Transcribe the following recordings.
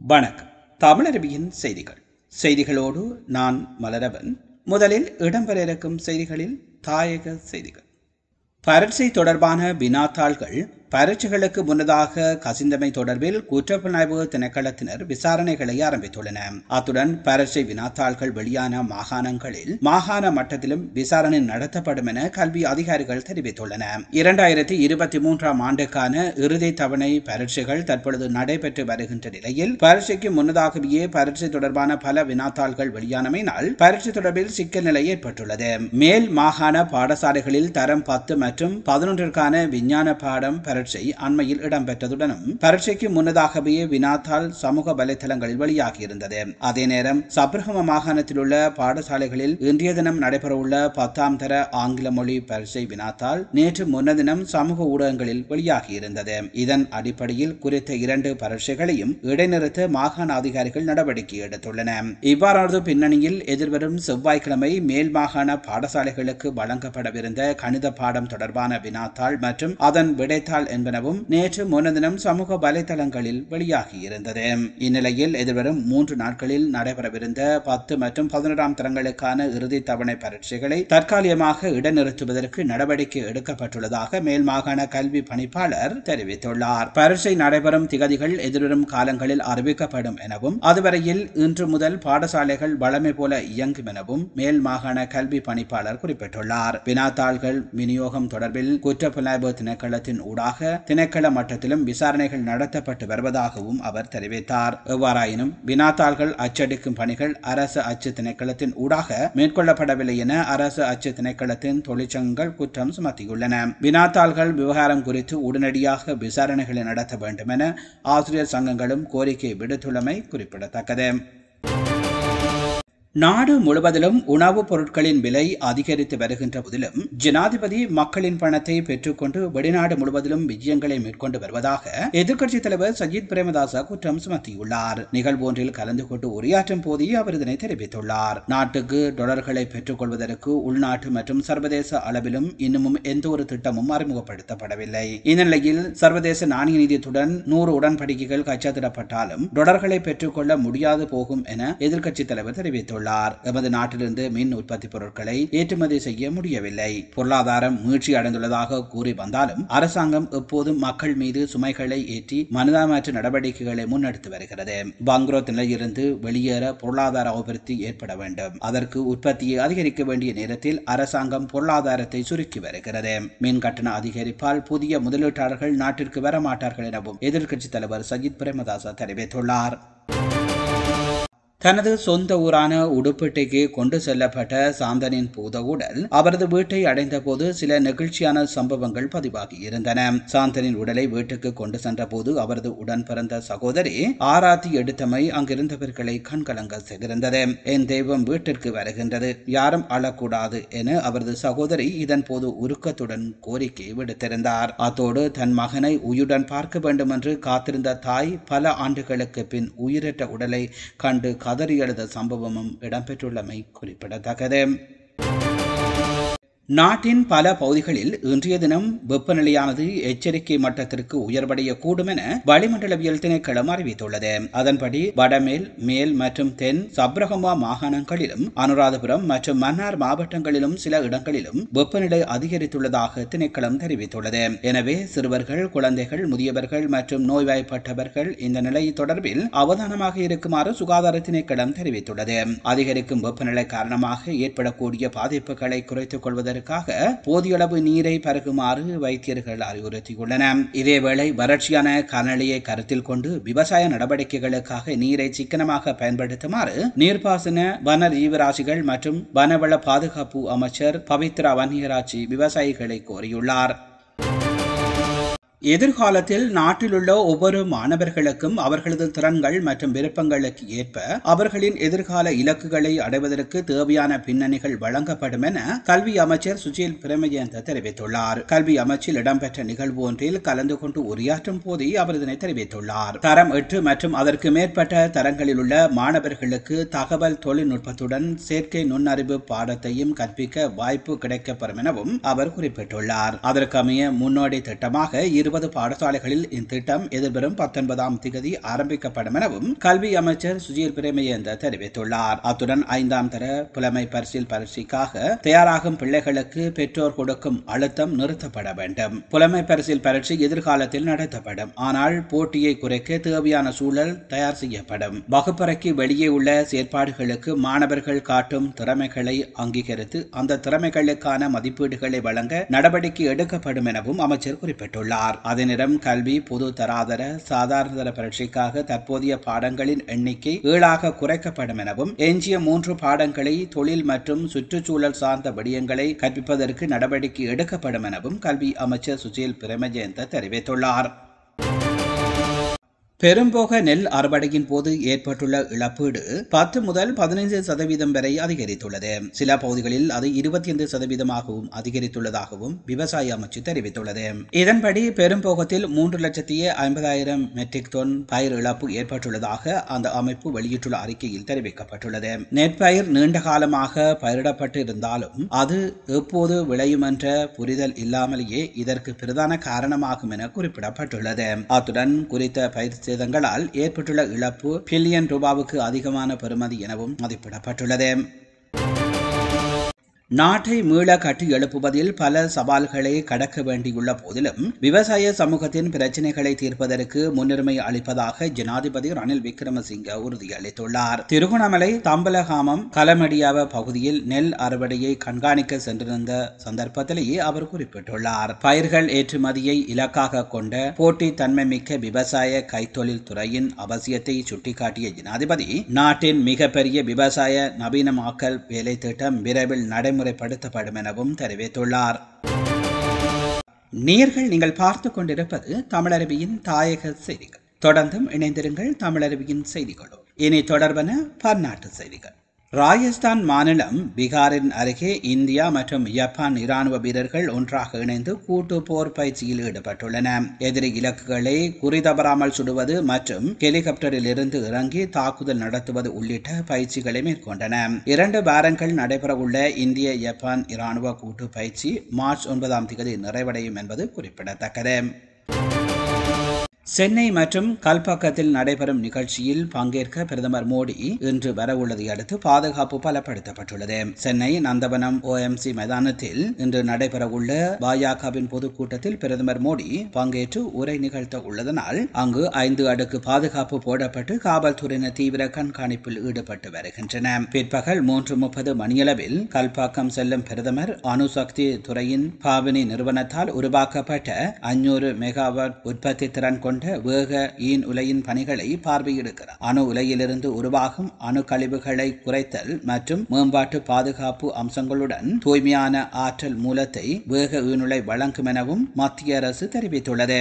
வணக்கம் தமிழருவியின் செய்திகள் செய்திகளோடு நான் மலரவன் முதலில் இடம்பெற இருக்கும் செய்திகளில் தாயக செய்திகள் பரீட்சை தொடர்பான வினாத்தாள்கள் பரீட்சைகளுக்கு முன்னதாக கசிந்தமை தொடர்பில் குற்றப்புலனாய்வு திணைக்களத்தினர் விசாரணைகளை ஆரம்பித்துள்ளனர் அத்துடன் பரீட்சை வினாத்தாள்கள் வெளியான மாகாணங்களில் மாகாண மட்டத்திலும் விசாரணை நடத்தப்படும் என கல்வி அதிகாரிகள் தெரிவித்துள்ளனர் இரண்டாயிரத்தி இருபத்தி மூன்றாம் ஆண்டுக்கான இறுதி தவணை பரீட்சைகள் தற்பொழுது நடைபெற்று வருகின்ற நிலையில் பரீட்சைக்கு முன்னதாகவே பரீட்சை தொடர்பான பல வினாத்தாள்கள் வெளியானமையினால் பரீட்சை தொடர்பில் சிக்கல் நிலை ஏற்பட்டுள்ளது மேல் மாகாண பாடசாலைகளில் தரம் பத்து மற்றும் பதினொன்றிற்கான விஞ்ஞான பாடம் பரீட்சை அண்மையில் இடம்பெற்றதுடனும் பரீட்சைக்கு முன்னதாகவே வினாத்தாள் சமூக வலைதளங்களில் வெளியாகியிருந்தது அதே நேரம் சப்ரகம மாகாணத்தில் உள்ள பாடசாலைகளில் இன்றைய தினம் நடைபெறவுள்ள பத்தாம் தர ஆங்கில மொழி பரீட்சை வினாத்தாள் நேற்று முன்னதினம் சமூக ஊடகங்களில் வெளியாகியிருந்தது இதன் அடிப்படையில் குறித்த இரண்டு பரீட்சைகளையும் இடைநிறுத்த மாகாண அதிகாரிகள் நடவடிக்கை எடுத்துள்ளனர் இவ்வாறானது பின்னணியில் எதிர்வரும் செவ்வாய்க்கிழமை மேல் மாகாண பாடசாலைகளுக்கு வழங்கப்படவிருந்த கணித பாடம் தொடர்பான வினாத்தாள் மற்றும் அதன் விடைத்தாள் என்பனவும் நேற்று முன்னதினம் சமூக வலைதளங்களில் வெளியாகியிருந்தது இந்நிலையில் எதிர்வரும் மூன்று நாட்களில் நடைபெறவிருந்த பத்து மற்றும் பதினோராம் தரங்களுக்கான இறுதி தவணை பரீட்சைகளை தற்காலிகமாக இடைநிறுத்துவதற்கு நடவடிக்கை எடுக்கப்பட்டுள்ளதாக மேல் மாகாண கல்வி பணிப்பாளர் தெரிவித்துள்ளார் பரீட்சை நடைபெறும் திகதிகள் எதிர்வரும் காலங்களில் அறிவிக்கப்படும் எனவும் அதுவரையில் இன்று முதல் பாடசாலைகள் வழமை போல இயங்கும் எனவும் மேல் மாகாண கல்வி பணிப்பாளர் குறிப்பிட்டுள்ளார் வினாத்தாள்கள் விநியோகம் தொடர்பில் குற்றப்புலனாய்வு திணைக்களத்தின் ஊடாக திணைக்கள மட்டத்திலும் விசாரணைகள் நடத்தப்பட்டு வருவதாகவும் அவர் தெரிவித்தார் எவ்வாறாயினும் வினாத்தாள்கள் அச்சடிக்கும் பணிகள் அரசு அச்சு திணைக்களத்தின் ஊடாக மேற்கொள்ளப்படவில்லை என அரசு அச்சு திணைக்களத்தின் தொழிற்சங்கங்கள் குற்றம் சுமத்தியுள்ளன வினாத்தாள்கள் விவகாரம் குறித்து உடனடியாக விசாரணைகளை நடத்த வேண்டும் என ஆசிரியர் சங்கங்களும் கோரிக்கை விடுத்துள்ளமை குறிப்பிடத்தக்கது நாடு முழுவதிலும் உணவுப் பொருட்களின் விலை அதிகரித்து வருகின்ற போதிலும் ஜனாதிபதி மக்களின் பணத்தை பெற்றுக்கொண்டு வெளிநாடு முழுவதிலும் விஜயங்களை மேற்கொண்டு வருவதாக எதிர்க்கட்சித் தலைவர் சஜித் பிரேமதாச குற்றம் சுமத்தியுள்ளார் நிகழ்வு ஒன்றில் கலந்து கொண்டு உரையாற்றும் போதே அவர் இதனை தெரிவித்துள்ளார் நாட்டுக்கு டொலர்களை பெற்றுக்கொள்வதற்கு உள்நாட்டு மற்றும் சர்வதேச அளவிலும் இன்னமும் எந்த ஒரு திட்டமும் அறிமுகப்படுத்தப்படவில்லை இந்நிலையில் சர்வதேச நாணய நிதியத்துடன் நூறு உடன்படிக்கைகள் கைச்சாத்திடப்பட்டாலும் டொலர்களை பெற்றுக்கொள்ள முடியாது போகும் என எதிர்க்கட்சித் தலைவர் தெரிவித்துள்ளார் தெரிவித்துள்ளார் எமது நாட்டிலிருந்து மின் உற்பத்தி பொருட்களை ஏற்றுமதி செய்ய முடியவில்லை பொருளாதாரம் மீழ்ச்சி அடைந்துள்ளதாக கூறி வந்தாலும் அரசாங்கம் எப்போதும் மக்கள் மீது சுமைகளை ஏற்றி மனிதாமாற்ற நடவடிக்கைகளை முன்னெடுத்து வருகிறது பங்க்ரோத் நிலையிலிருந்து வெளியேற பொருளாதார அபிவிருத்தி ஏற்பட வேண்டும் அதற்கு உற்பத்தியை அதிகரிக்க வேண்டிய நேரத்தில் அரசாங்கம் பொருளாதாரத்தை சுருக்கி வருகிறது மின் கட்டண அதிகரிப்பால் புதிய முதலீட்டாளர்கள் நாட்டிற்கு வரமாட்டார்கள் எனவும் எதிர்க்கட்சித் தலைவர் சஜித் பிரேமதாச தெரிவித்துள்ளார் தனது சொந்த ஊரான உடுப்பட்டிக்கு கொண்டு செல்லப்பட்ட சாந்தனின் பூத உடல் அவரது வீட்டை அடைந்த போது சில நெகிழ்ச்சியான சம்பவங்கள் பதிவாகி இருந்தன சாந்தனின் உடலை வீட்டுக்கு கொண்டு சென்ற போது அவரது உடன் பிறந்த சகோதரி ஆராத்தி எடுத்தமை அங்கிருந்தவர்களை கண்கலங்க செய்திருந்தது என் தெய்வம் வீட்டிற்கு வருகின்றது யாரும் அழக்கூடாது என அவரது சகோதரி இதன் போது உருக்கத்துடன் கோரிக்கை விடுத்திருந்தார் அத்தோடு தன் மகனை உயிருடன் பார்க்க வேண்டும் என்று காத்திருந்த தாய் பல ஆண்டுகளுக்கு பின் உயிரற்ற உடலை கண்டு கதறி எழுத சம்பவமும் இடம்பெற்றுள்ளமை குறிப்பிடத்தக்கது நாட்டின் பல பகுதிகளில் இன்றைய தினம் வெப்பநிலையானது எச்சரிக்கை மட்டத்திற்கு உயர்வடையக்கூடும் என வளிமண்டலவியல் திணைக்களம் அறிவித்துள்ளது அதன்படி வடமேல் மேல் மற்றும் தென் சப்ரகமா மாகாணங்களிலும் அனுராதபுரம் மற்றும் மன்னார் மாவட்டங்களிலும் சில இடங்களிலும் வெப்பநிலை அதிகரித்துள்ளதாக திணைக்களம் தெரிவித்துள்ளது எனவே சிறுவர்கள் குழந்தைகள் முதியவர்கள் மற்றும் நோய்வாய்ப்பட்டவர்கள் இந்த நிலை தொடர்பில் அவதானமாக இருக்குமாறு சுகாதார திணைக்களம் தெரிவித்துள்ளது அதிகரிக்கும் வெப்பநிலை காரணமாக ஏற்படக்கூடிய பாதிப்புகளை குறைத்துக் கொள்வதற்கு செய்வதற்காக போதிய அளவு நீரை பருகுமாறு வைத்தியர்கள் அறிவுறுத்தியுள்ளனர் இதேவேளை வறட்சியான காலநிலையை கருத்தில் கொண்டு விவசாய நடவடிக்கைகளுக்காக நீரை சிக்கனமாக பயன்படுத்துமாறு நீர்ப்பாசன வன ஜீவராசிகள் மற்றும் வனவள பாதுகாப்பு அமைச்சர் பவித்ரா வன்னியராட்சி விவசாயிகளை கோரியுள்ளார் எதிர்காலத்தில் நாட்டிலுள்ள ஒவ்வொரு மாணவர்களுக்கும் அவர்களது திறன்கள் மற்றும் விருப்பங்களுக்கு ஏற்ப அவர்களின் எதிர்கால இலக்குகளை அடைவதற்கு தேவையான பின்னணிகள் வழங்கப்படும் என கல்வி அமைச்சர் சுஜில் பிரமஜயந்த தெரிவித்துள்ளார் கல்வி அமைச்சில் இடம்பெற்ற நிகழ்வு ஒன்றில் கலந்து கொண்டு உரையாற்றும் போதே அவர் இதனை தெரிவித்துள்ளார் தரம் எட்டு மற்றும் அதற்கு மேற்பட்ட தரங்களில் உள்ள மாணவர்களுக்கு தகவல் தொழில்நுட்பத்துடன் செயற்கை நுண்ணறிவு பாடத்தையும் கற்பிக்க வாய்ப்பு கிடைக்கப்பெறும் எனவும் அவர் குறிப்பிட்டுள்ளார் அதற்கமைய முன்னோடி திட்டமாக இருபது பாடசாலைகளில் இத்திட்டம் எதிர்வரும் பத்தொன்பதாம் திகதி ஆரம்பிக்கப்படும் எனவும் கல்வி அமைச்சர் சுஜீர் பிரேமயந்த தெரிவித்துள்ளார் அத்துடன் ஐந்தாம் தர புலமை பரிசில் பரீட்சைக்காக தயாராகும் பிள்ளைகளுக்கு பெற்றோர் கொடுக்கும் அழுத்தம் நிறுத்தப்பட வேண்டும் புலமை பரிசில் பரீட்சை எதிர்காலத்தில் நடத்தப்படும் ஆனால் போட்டியை குறைக்க தேவையான சூழல் தயார் செய்யப்படும் வகுப்பறைக்கு வெளியே உள்ள செயற்பாடுகளுக்கு மாணவர்கள் காட்டும் திறமைகளை அங்கீகரித்து அந்த திறமைகளுக்கான மதிப்பீடுகளை வழங்க நடவடிக்கை எடுக்கப்படும் எனவும் அமைச்சர் குறிப்பிட்டுள்ளார் அதே நேரம் கல்வி பொது தராதர சாதாரண தர பரீட்சைக்காக தற்போதைய பாடங்களின் எண்ணிக்கை ஏழாக குறைக்கப்படும் எனவும் எஞ்சிய மூன்று பாடங்களை தொழில் மற்றும் சுற்றுச்சூழல் சார்ந்த விடயங்களை கற்பிப்பதற்கு நடவடிக்கை எடுக்கப்படும் எனவும் கல்வி அமைச்சர் சுஜில் பிரேமஜயந்த தெரிவித்துள்ளார் பெரும்போக நெல் அறுவடையின் போது ஏற்பட்டுள்ள இழப்பீடு பத்து முதல் பதினைந்து சதவீதம் வரை அதிகரித்துள்ளது சில பகுதிகளில் அது இருபத்தி ஐந்து சதவீதமாகவும் அதிகரித்துள்ளதாகவும் விவசாய அமைச்சு தெரிவித்துள்ளது இதன்படி பெரும்போகத்தில் மூன்று லட்சத்தி ஐம்பதாயிரம் மெட்ரிக் டன் பயிர் இழப்பு ஏற்பட்டுள்ளதாக அந்த அமைப்பு வெளியிட்டுள்ள அறிக்கையில் தெரிவிக்கப்பட்டுள்ளது நெற்பயிர் நீண்ட காலமாக பயிரிடப்பட்டு இருந்தாலும் அது எப்போது விளையும் என்ற புரிதல் இல்லாமலேயே இதற்கு பிரதான காரணமாகும் என குறிப்பிடப்பட்டுள்ளது அத்துடன் குறித்த பயிர் சேதங்களால் ஏற்பட்டுள்ள இழப்பு பில்லியன் ரூபாவுக்கு அதிகமான பெறுமதி எனவும் மதிப்பிடப்பட்டுள்ளது நாட்டை மீள கட்டி எழுப்புவதில் பல சவால்களை கடக்க வேண்டியுள்ள போதிலும் விவசாய சமூகத்தின் பிரச்சினைகளை தீர்ப்பதற்கு முன்னுரிமை அளிப்பதாக ஜனாதிபதி ரணில் விக்ரமசிங்க உறுதியளித்துள்ளார் திருகோணமலை தம்பலகாமம் கலமடியாவ பகுதியில் நெல் அறுவடையை கண்காணிக்க சென்றிருந்த சந்தர்ப்பத்திலேயே அவர் குறிப்பிட்டுள்ளார் பயிர்கள் ஏற்றுமதியை இலக்காக கொண்ட போட்டி தன்மை மிக்க விவசாய கைத்தொழில் துறையின் அவசியத்தை சுட்டிக்காட்டிய ஜனாதிபதி நாட்டின் மிகப்பெரிய விவசாய நவீனமாக்கல் வேலை திட்டம் விரைவில் நடைமுறை நடைமுறைப்படுத்தப்படும் எனவும் தெரிவித்துள்ளார் நேர்கள் நீங்கள் பார்த்து கொண்டிருப்பது தமிழருவியின் தாயக செய்திகள் தொடர்ந்தும் இணைந்திருங்கள் தமிழருவியின் செய்திகளோடு இனி தொடர்பன பன்னாட்டு செய்திகள் ராஜஸ்தான் மாநிலம் பீகாரின் அருகே இந்தியா மற்றும் ஜப்பான் இராணுவ வீரர்கள் ஒன்றாக இணைந்து கூட்டு போர் பயிற்சியில் ஈடுபட்டுள்ளன எதிரி இலக்குகளை குறிதவறாமல் சுடுவது மற்றும் ஹெலிகாப்டரில் இருந்து இறங்கி தாக்குதல் நடத்துவது உள்ளிட்ட பயிற்சிகளை மேற்கொண்டன இரண்டு வாரங்கள் நடைபெறவுள்ள இந்திய ஜப்பான் இராணுவ கூட்டு பயிற்சி மார்ச் ஒன்பதாம் தேதி நிறைவடையும் என்பது குறிப்பிடத்தக்கது சென்னை மற்றும் கல்பக்கத்தில் நடைபெறும் நிகழ்ச்சியில் பங்கேற்க பிரதமர் மோடி இன்று வரவுள்ளதை அடுத்து பாதுகாப்பு பலப்படுத்தப்பட்டுள்ளது சென்னை நந்தவனம் ஓஎம்சி மைதானத்தில் இன்று நடைபெறவுள்ள பாஜகவின் பொதுக்கூட்டத்தில் பிரதமர் மோடி பங்கேற்று உரை நிகழ்த்த உள்ளதனால் அங்கு ஐந்து அடுக்கு பாதுகாப்பு போடப்பட்டு காவல்துறையினர் தீவிர கண்காணிப்பில் ஈடுபட்டு வருகின்றன பிற்பகல் மூன்று முப்பது மணியளவில் கல்பாக்கம் செல்லும் பிரதமர் அணுசக்தி துறையின் பாவினி நிறுவனத்தால் உருவாக்கப்பட்ட அஞ்சூறு மெகாவாட் உற்பத்தி திறன் கொண்ட வேக ஈன் உலையின் பணிகளை பார்வையிடுகிறார் அணு உலையிலிருந்து உருவாகும் அணு கழிவுகளை குறைத்தல் மற்றும் மேம்பாட்டு பாதுகாப்பு அம்சங்களுடன் தூய்மையான ஆற்றல் மூலத்தை வேக ஈனுலை வழங்கும் எனவும் மத்திய அரசு தெரிவித்துள்ளது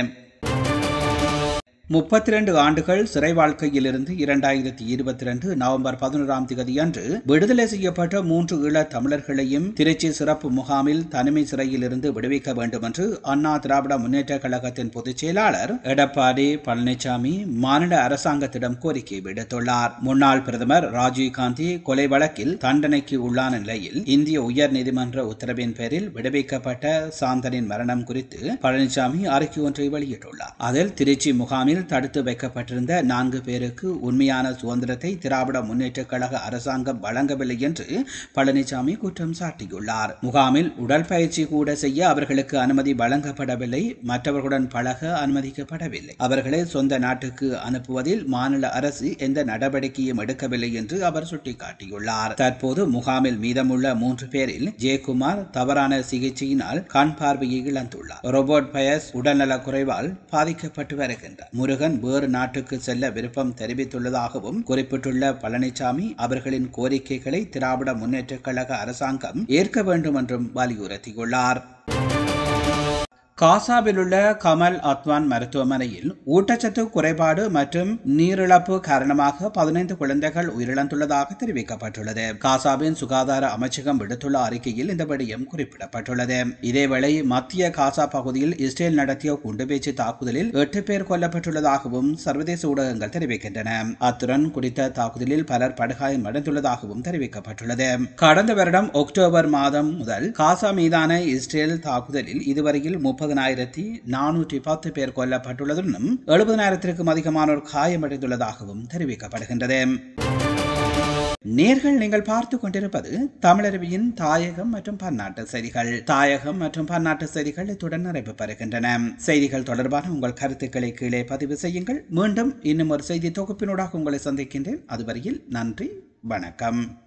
முப்பத்தி ரெண்டு ஆண்டுகள் சிறை வாழ்க்கையிலிருந்து இரண்டாயிரத்தி இருபத்தி ரெண்டு நவம்பர் பதினோராம் தேதி அன்று விடுதலை செய்யப்பட்ட மூன்று ஈழத் தமிழர்களையும் திருச்சி சிறப்பு முகாமில் தனிமை சிறையில் இருந்து விடுவிக்க வேண்டும் என்று அண்ணா திராவிட முன்னேற்ற கழகத்தின் பொதுச் செயலாளர் எடப்பாடி பழனிசாமி மாநில அரசாங்கத்திடம் கோரிக்கை விடுத்துள்ளார் முன்னாள் பிரதமர் ராஜீவ்காந்தி கொலை வழக்கில் தண்டனைக்கு உள்ளான நிலையில் இந்திய உயர் நீதிமன்ற உத்தரவின் பேரில் விடுவிக்கப்பட்ட சாந்தனின் மரணம் குறித்து பழனிசாமி அறிக்கை ஒன்றை வெளியிட்டுள்ளார் அதில் திருச்சி முகாமில் தடுத்து வைக்கப்பட்டிருந்த நான்கு பேருக்கு உண்மையான சுதந்திரத்தை திராவிட முன்னேற்ற கழக அரசாங்கம் வழங்கவில்லை என்று பழனிசாமி குற்றம் சாட்டியுள்ளார் முகாமில் உடற்பயிற்சி கூட செய்ய அவர்களுக்கு அனுமதி வழங்கப்படவில்லை மற்றவர்களுடன் பழக அனுமதிக்கப்படவில்லை அவர்களை சொந்த நாட்டுக்கு அனுப்புவதில் மாநில அரசு எந்த நடவடிக்கையும் எடுக்கவில்லை என்று அவர் சுட்டிக்காட்டியுள்ளார் தற்போது முகாமில் மீதமுள்ள மூன்று பேரில் ஜெயக்குமார் தவறான சிகிச்சையினால் கண் பார்வையை இழந்துள்ளார் ரோபோட் பயஸ் உடல்நலக் குறைவால் பாதிக்கப்பட்டு வருகின்றார் முருகன் வேறு நாட்டுக்கு செல்ல விருப்பம் தெரிவித்துள்ளதாகவும் குறிப்பிட்டுள்ள பழனிசாமி அவர்களின் கோரிக்கைகளை திராவிட முன்னேற்றக் கழக அரசாங்கம் ஏற்க வேண்டும் என்றும் வலியுறுத்தியுள்ளார் காசாவில் உள்ள கமல் அத்வான் மருத்துவமனையில் ஊட்டச்சத்து குறைபாடு மற்றும் நீரிழப்பு காரணமாக பதினைந்து குழந்தைகள் உயிரிழந்துள்ளதாக தெரிவிக்கப்பட்டுள்ளது காசாவின் சுகாதார அமைச்சகம் விடுத்துள்ள அறிக்கையில் இந்த விடயம் குறிப்பிடப்பட்டுள்ளது இதேவேளை மத்திய காசா பகுதியில் இஸ்ரேல் நடத்திய குண்டுவீச்சு தாக்குதலில் எட்டு பேர் கொல்லப்பட்டுள்ளதாகவும் சர்வதேச ஊடகங்கள் தெரிவிக்கின்றன அத்துடன் குறித்த தாக்குதலில் பலர் படுகாயம் அடைந்துள்ளதாகவும் தெரிவிக்கப்பட்டுள்ளது கடந்த வருடம் அக்டோபர் மாதம் முதல் காசா மீதான இஸ்ரேல் தாக்குதலில் இதுவரையில் முப்பது எழுபதனாயிரத்தி நானூற்றி பத்து பேர் கொல்லப்பட்டுள்ளதுடனும் எழுபதனாயிரத்திற்கும் அதிகமானோர் காயமடைந்துள்ளதாகவும் தெரிவிக்கப்படுகின்றது நேர்கள் நீங்கள் பார்த்து கொண்டிருப்பது தமிழருவியின் தாயகம் மற்றும் பன்னாட்டு செய்திகள் தாயகம் மற்றும் பன்னாட்டு செய்திகள் இத்துடன் நிறைவு பெறுகின்றன செய்திகள் தொடர்பான உங்கள் கருத்துக்களை கீழே பதிவு செய்யுங்கள் மீண்டும் இன்னும் ஒரு செய்தி தொகுப்பினூடாக உங்களை சந்திக்கின்றேன் அதுவரையில் நன்றி வணக்கம்